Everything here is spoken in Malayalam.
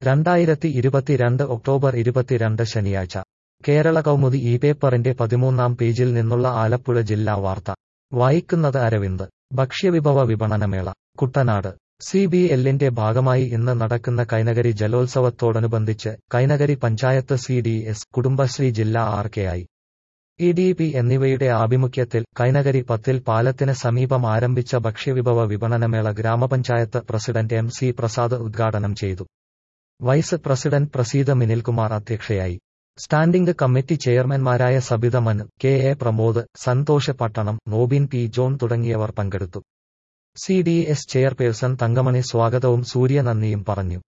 രണ്ടായിരത്തി ഇരുപത്തിരണ്ട് ഒക്ടോബർ ഇരുപത്തിരണ്ട് ശനിയാഴ്ച കേരള കൗമുദി ഈ പേപ്പറിന്റെ പതിമൂന്നാം പേജിൽ നിന്നുള്ള ആലപ്പുഴ ജില്ലാ വാർത്ത വായിക്കുന്നത് അരവിന്ദ് ഭക്ഷ്യവിഭവ വിപണനമേള കുട്ടനാട് സി ബി എല്ലിന്റെ ഭാഗമായി ഇന്ന് നടക്കുന്ന കൈനകരി ജലോത്സവത്തോടനുബന്ധിച്ച് Kainakari panchayat C D S Kudumbashree ജില്ലാ R K I E D P എന്നിവയുടെ ആഭിമുഖ്യത്തിൽ കൈനകരി പത്തിൽ പാലത്തിന് സമീപം ആരംഭിച്ച ഭക്ഷ്യവിഭവ വിപണനമേള ഗ്രാമപഞ്ചായത്ത് പ്രസിഡന്റ് എം സി പ്രസാദ് ഉദ്ഘാടനം ചെയ്തു വൈസ് പ്രസിഡന്റ് പ്രസീത മിനിൽകുമാർ അധ്യക്ഷയായി സ്റ്റാൻഡിംഗ് കമ്മിറ്റി ചെയർമാൻമാരായ Sabitha Manu K A Pramod Santhosh Pattanam Nobin P John തുടങ്ങിയവർ പങ്കെടുത്തു C D S chairperson Thankamani സ്വാഗതവും സൂര്യ നന്ദിയും പറഞ്ഞു